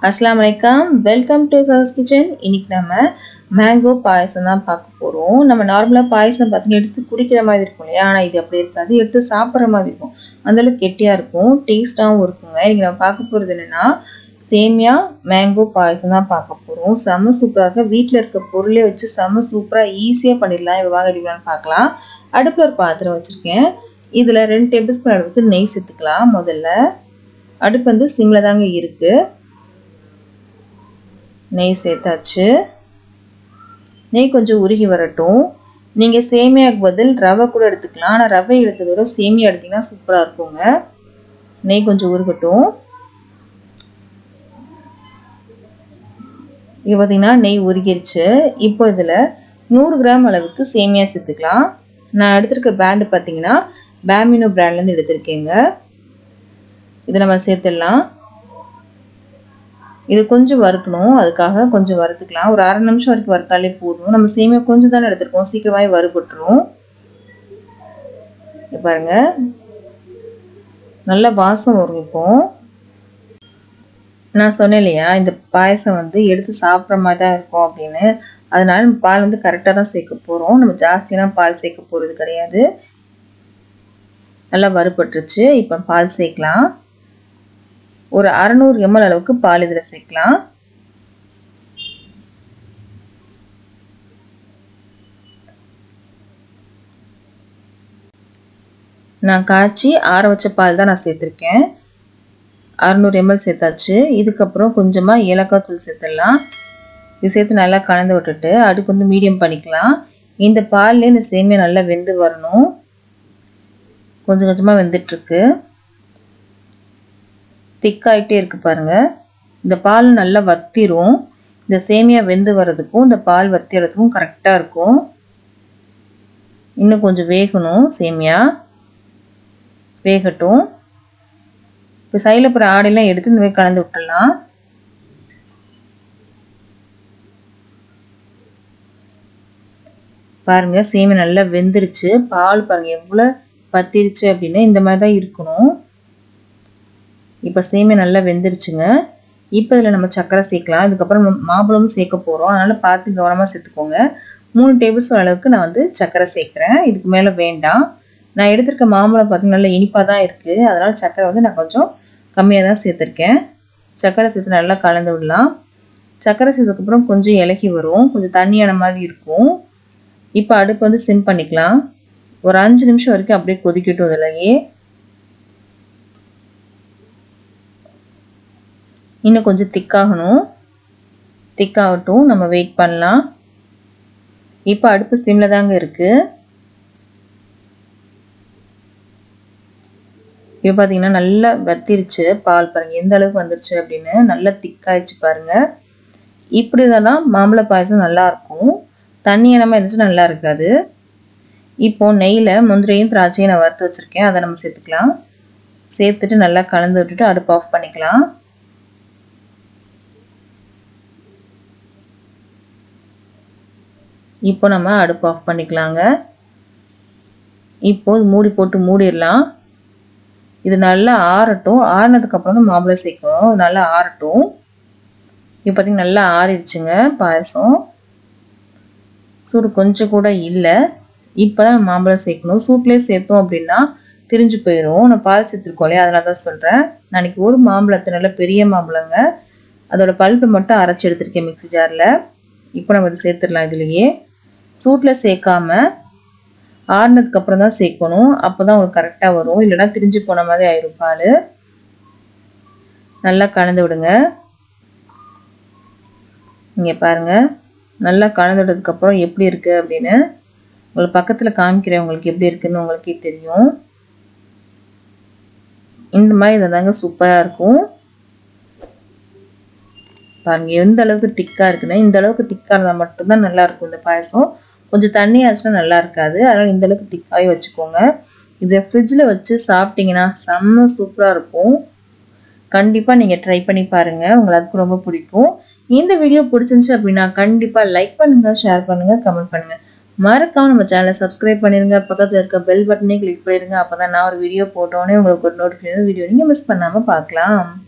அஸ்லாம் வலைக்கம் welcome to சதஸ் kitchen இன்னைக்கு நம்ம மேங்கோ பாயசம் தான் பார்க்க போகிறோம் நம்ம நார்மலாக பாயசம் பார்த்தீங்கன்னா எடுத்து குடிக்கிற மாதிரி இருக்கும் இல்லையா ஆனால் இது அப்படி இருக்காது எடுத்து சாப்பிட்ற மாதிரி இருக்கும் அந்தளவுக்கு கெட்டியாக இருக்கும் டேஸ்ட்டாகவும் இருக்குங்க இன்னைக்கு நம்ம பார்க்க போகிறது என்னென்னா சேமியா மேங்கோ பாயசம் தான் பார்க்க போகிறோம் செம்ம சூப்பராக இருக்க வீட்டில் இருக்க பொருளே வச்சு செம்ம சூப்பராக ஈஸியாக பண்ணிடலாம் இப்போ வாங்க எப்படின்னு பார்க்கலாம் அடுப்பில் ஒரு பாத்திரம் வச்சுருக்கேன் இதில் ரெண்டு டேபிள் ஸ்பூன் அளவுக்கு நெய் சேர்த்துக்கலாம் முதல்ல அடுப்பு வந்து சிம்மில் தாங்க இருக்குது நெய் சேர்த்தாச்சு நெய் கொஞ்சம் உருகி வரட்டும் நீங்கள் சேமியாவுக்கு பதில் ரவை கூட எடுத்துக்கலாம் ஆனால் ரவை எடுத்ததை விட சேமியா எடுத்திங்கன்னா சூப்பராக இருக்குங்க நெய் கொஞ்சம் உருகட்டும் இப்போ பார்த்தீங்கன்னா நெய் உருகிருச்சு இப்போ இதில் நூறு கிராம் அளவுக்கு சேமியா சேர்த்துக்கலாம் நான் எடுத்திருக்க பிராண்டு பார்த்தீங்கன்னா பேமினோ பிராண்ட்லேருந்து எடுத்திருக்கேங்க இதை நம்ம சேர்த்துடலாம் இது கொஞ்சம் வறுக்கணும் அதுக்காக கொஞ்சம் வறுத்துக்கலாம் ஒரு அரை நிமிஷம் வரைக்கும் வறுத்தாலே போதும் நம்ம சேமியா கொஞ்சம் தானே எடுத்துருக்கோம் சீக்கிரமாகவே வறுபட்டுரும் பாருங்க நல்ல வாசம் வரும் இப்போ நான் சொன்னேன் இல்லையா இந்த பாயசம் வந்து எடுத்து சாப்பிட்ற மாதிரி தான் இருக்கும் அப்படின்னு அதனால நம்ம பால் வந்து கரெக்டாக தான் சேர்க்க போகிறோம் நம்ம ஜாஸ்தியெல்லாம் பால் சேர்க்க போகிறது கிடையாது நல்லா வறுபட்டுருச்சு இப்போ பால் சேர்க்கலாம் ஒரு அறநூறு எம்எல் அளவுக்கு பால் இதில் சேர்க்கலாம் நான் காய்ச்சி ஆற வச்ச பால் தான் நான் சேர்த்துருக்கேன் அறநூறு எம்எல் சேர்த்தாச்சு இதுக்கப்புறம் கொஞ்சமாக ஏலக்காய் தூள் சேர்த்துடலாம் இது சேர்த்து நல்லா கலந்து விட்டுட்டு அடுப்பு வந்து மீடியம் பண்ணிக்கலாம் இந்த பால்லே இந்த சேமியா நல்லா வெந்து வரணும் கொஞ்சம் கொஞ்சமாக வெந்துட்டுருக்கு திக்காயிட்டே இருக்குது பாருங்கள் இந்த பால் நல்லா வத்திரும் இந்த சேமியா வெந்து வர்றதுக்கும் இந்த பால் வத்திறதுக்கும் கரெக்டாக இருக்கும் இன்னும் கொஞ்சம் வேகணும் சேமியா வேகட்டும் இப்போ சைடில் போகிற ஆடையெல்லாம் எடுத்து இந்த மாதிரி கலந்து விட்டுடலாம் பாருங்கள் சேமியா நல்லா வெந்துருச்சு பால் பாருங்கள் எவ்வளோ பத்திருச்சு அப்படின்னு இந்த மாதிரி தான் இருக்கணும் இப்போ சேமியா நல்லா வெந்துருச்சுங்க இப்போ இதில் நம்ம சர்க்கரை சேர்க்கலாம் இதுக்கப்புறம் மாம்பழமும் சேர்க்க போகிறோம் அதனால் பார்த்து கவனமாக சேர்த்துக்கோங்க மூணு டேபிள் ஸ்பூன் அளவுக்கு நான் வந்து சர்க்கரை சேர்க்குறேன் இதுக்கு மேலே வேண்டாம் நான் எடுத்திருக்க மாம்பழம் பார்த்திங்கன்னா நல்லா இனிப்பாக தான் இருக்குது அதனால் சர்க்கரை வந்து நான் கொஞ்சம் கம்மியாக தான் சேர்த்துருக்கேன் சர்க்கரை சேர்த்து நல்லா கலந்து விடலாம் சர்க்கரை சேர்த்ததுக்கப்புறம் கொஞ்சம் இலகி வரும் கொஞ்சம் தண்ணியான மாதிரி இருக்கும் இப்போ அடுப்பு வந்து சிம் பண்ணிக்கலாம் ஒரு அஞ்சு நிமிஷம் வரைக்கும் அப்படியே கொதிக்கட்டும் இதிலேயே இன்னும் கொஞ்சம் திக்காகணும் திக்காகட்டும் நம்ம வெயிட் பண்ணலாம் இப்போ அடுப்பு சிம்மில் தாங்க இருக்குது இப்போ பார்த்தீங்கன்னா நல்லா வத்திருச்சு பால் பாருங்கள் எந்த அளவுக்கு வந்துருச்சு அப்படின்னு நல்லா திக்காயிடுச்சு பாருங்கள் இப்படி தான் மாம்பழ பாயசம் நல்லாயிருக்கும் தண்ணி நம்ம இருந்துச்சு நல்லா இருக்காது இப்போது நெய்யில் முந்திரையும் திராட்சையும் நான் வறுத்து வச்சுருக்கேன் அதை நம்ம சேர்த்துக்கலாம் சேர்த்துட்டு நல்லா கலந்து விட்டுட்டு அடுப்பு ஆஃப் பண்ணிக்கலாம் இப்போ நம்ம அடுப்பு ஆஃப் பண்ணிக்கலாங்க இப்போது மூடி போட்டு மூடிடலாம் இது நல்லா ஆறட்டும் ஆறினதுக்கப்புறம் தான் மாம்பழம் சேர்க்கணும் நல்லா ஆறட்டும் இப்போ பார்த்திங்கன்னா நல்லா ஆறிடுச்சுங்க பாயசம் சூடு கொஞ்சம் கூட இல்லை இப்போ தான் மாம்பழம் சேர்க்கணும் சூட்லேயே சேர்த்தோம் அப்படின்னா திரிஞ்சு போயிடும் நான் பால் சேர்த்துருக்கோம் இல்லையா அதனால தான் சொல்கிறேன் நாளைக்கு ஒரு மாம்பழத்தை நல்ல பெரிய மாம்பழங்க அதோட பல்ப்பு மட்டும் அரைச்சி எடுத்திருக்கேன் மிக்சி ஜாரில் இப்போ நம்ம இது சேர்த்துடலாம் இதுலேயே சூட்டில் சேர்க்காம ஆறுனதுக்கப்புறம் தான் சேர்க்கணும் அப்போ தான் உங்களுக்கு கரெக்டாக வரும் இல்லைனா திரிஞ்சு போன மாதிரி ஆயிரும் பால் நல்லா கலந்து விடுங்க இங்கே பாருங்கள் நல்லா கலந்து விட்டதுக்கப்புறம் எப்படி இருக்குது அப்படின்னு உங்களுக்கு பக்கத்தில் காமிக்கிறேன் உங்களுக்கு எப்படி இருக்குன்னு உங்களுக்கே தெரியும் இந்த மாதிரி இதை தாங்க சூப்பராக இருக்கும் பாருங்கள் எந்த அளவுக்கு திக்காக இருக்குன்னா இந்த அளவுக்கு திக்காக இருந்தால் மட்டும்தான் நல்லாயிருக்கும் இந்த பாயசம் கொஞ்சம் தண்ணி ஆச்சுன்னா நல்லா இருக்காது அதனால் இந்த அளவுக்கு திக்காகவே வச்சுக்கோங்க இதை ஃப்ரிட்ஜில் வச்சு சாப்பிட்டிங்கன்னா செம்ம சூப்பராக இருக்கும் கண்டிப்பாக நீங்கள் ட்ரை பண்ணி பாருங்கள் உங்களுக்கு ரொம்ப பிடிக்கும் இந்த வீடியோ பிடிச்சிருந்துச்சு அப்படின்னா கண்டிப்பாக லைக் பண்ணுங்கள் ஷேர் பண்ணுங்கள் கமெண்ட் பண்ணுங்கள் மறக்காம நம்ம சேனலை சப்ஸ்கிரைப் பண்ணிடுங்க பக்கத்தில் இருக்க பெல் பட்டனே கிளிக் பண்ணிடுங்க அப்போ தான் நான் ஒரு வீடியோ போட்டோன்னே உங்களுக்கு ஒரு நோட்டிஃபிகேஷன் வீடியோ நீங்கள் மிஸ் பண்ணாமல் பார்க்கலாம்